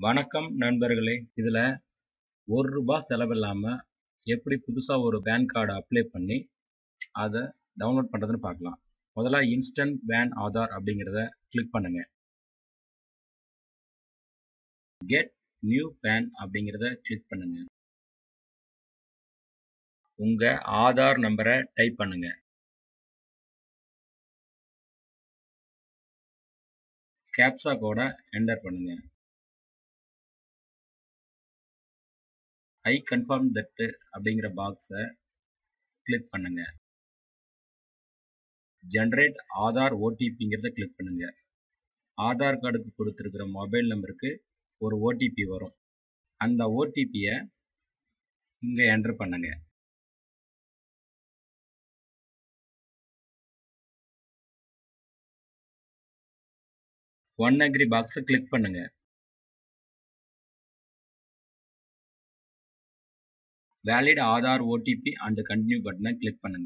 வணக்கம் நண்பர்களே இதில் ஒரு ரூபா செலவில்லாமல் எப்படி புதுசாக ஒரு பேன் கார்டு அப்ளை பண்ணி அதை டவுன்லோட் பண்ணுறதுன்னு பார்க்கலாம் முதல்ல இன்ஸ்டன்ட் பேன் ஆதார் அப்படிங்கிறத கிளிக் பண்ணுங்க கெட் நியூ பேன் அப்படிங்கிறத கிளிக் பண்ணுங்க உங்க ஆதார் நம்பரை டைப் பண்ணுங்க கேப்சா கோடை என்டர் பண்ணுங்க ஐ கன்ஃபார்ம் தட்டு அப்படிங்கிற பாக்ஸை கிளிக் பண்ணுங்க ஜென்ரேட் ஆதார் ஓடிபிங்கிறத கிளிக் பண்ணுங்க ஆதார் கார்டுக்கு கொடுத்துருக்கிற மொபைல் நம்பருக்கு ஒரு ஓடிபி வரும் அந்த ஓடிபியை இங்கே என்டர் பண்ணுங்க ஒன் அக்ரி பாக்ஸை கிளிக் பண்ணுங்க valid Aadhaar OTP and continue பட்டனை கிளிக் பண்ணுங்க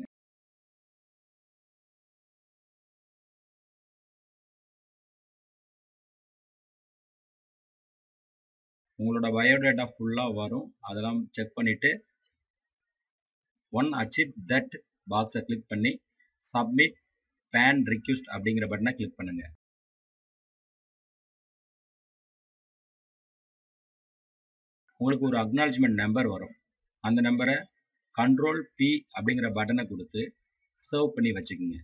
உங்களோட பயோடேட்டா ஃபுல்லாக வரும் அதெல்லாம் செக் பண்ணிவிட்டு ஒன் அச்சீவ் தட் பாக்ஸை கிளிக் பண்ணி சப்மிட் பேன் ரிக்வெஸ்ட் அப்படிங்கிற பட்டனை கிளிக் பண்ணுங்க உங்களுக்கு ஒரு அக்னாலஜ்மெண்ட் நம்பர் வரும் அந்த நம்பரை கண்ட்ரோல் பி அப்படிங்கிற பட்டனை கொடுத்து சர்வ் பண்ணி வச்சுக்கோங்க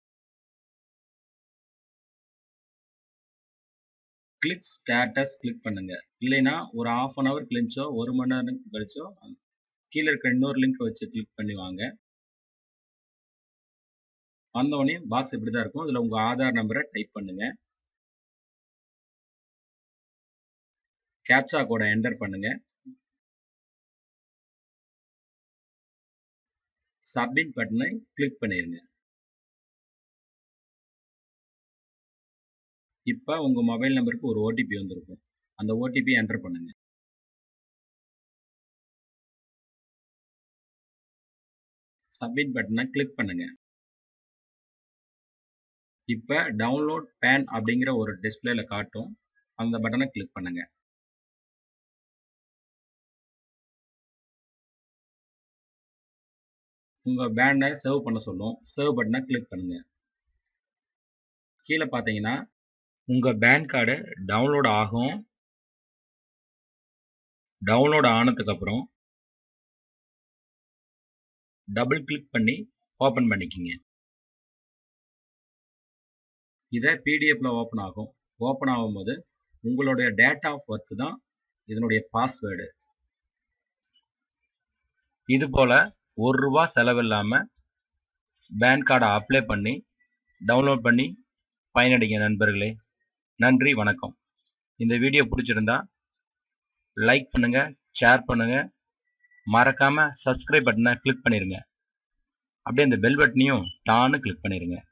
கிளிக் ஸ்டேட்டஸ் கிளிக் பண்ணுங்க இல்லைன்னா ஒரு ஆஃப் அன் ஹவர் கழிச்சோ ஒரு மணி நேரம் கழிச்சோ கீழே இருக்க இன்னொரு லிங்க் வச்சு கிளிக் பண்ணி வாங்க வந்தோடனே பாக்ஸ் இப்படி தான் இருக்கும் இதில் உங்கள் ஆதார் நம்பரை டைப் பண்ணுங்க கேப்சா கோடை என்டர் பண்ணுங்க சப்மிட் பட்டனை கிளிக் பண்ணிடுங்க இப்போ உங்கள் மொபைல் நம்பருக்கு ஒரு ஓடிபி வந்திருக்கும் அந்த ஓடிபி என்டர் பண்ணுங்க சப்மிட் பட்டனை கிளிக் பண்ணுங்க இப்போ டவுன்லோட் பேன் அப்படிங்கிற ஒரு டிஸ்பிளேல காட்டும் அந்த பட்டனை கிளிக் பண்ணுங்க உங்கள் பேண்டை சேவ் பண்ண சொல்லும் சேவ் பட்டனை கிளிக் பண்ணுங்க கீழே பார்த்தீங்கன்னா உங்கள் பேன் கார்டு டவுன்லோட் ஆகும் டவுன்லோட் ஆனதுக்கப்புறம் டபுள் கிளிக் பண்ணி ஓப்பன் பண்ணிக்கிங்க இதை பிடிஎஃப்பில் ஓப்பன் ஆகும் ஓப்பன் ஆகும்போது உங்களுடைய டேட் ஆஃப் பர்த் தான் இதனுடைய பாஸ்வேர்டு இது போல் ஒரு ரூபா செலவில்லாமல் பேன் கார்டை அப்ளை பண்ணி டவுன்லோட் பண்ணி பயனடைங்க நண்பர்களே நன்றி வணக்கம் இந்த வீடியோ பிடிச்சிருந்தா லைக் பண்ணுங்க ஷேர் பண்ணுங்க மறக்காம சப்ஸ்கிரைப் பட்டனை கிளிக் பண்ணிருங்க அப்படியே அந்த பெல் பட்டனையும் டான்னு கிளிக் பண்ணிருங்க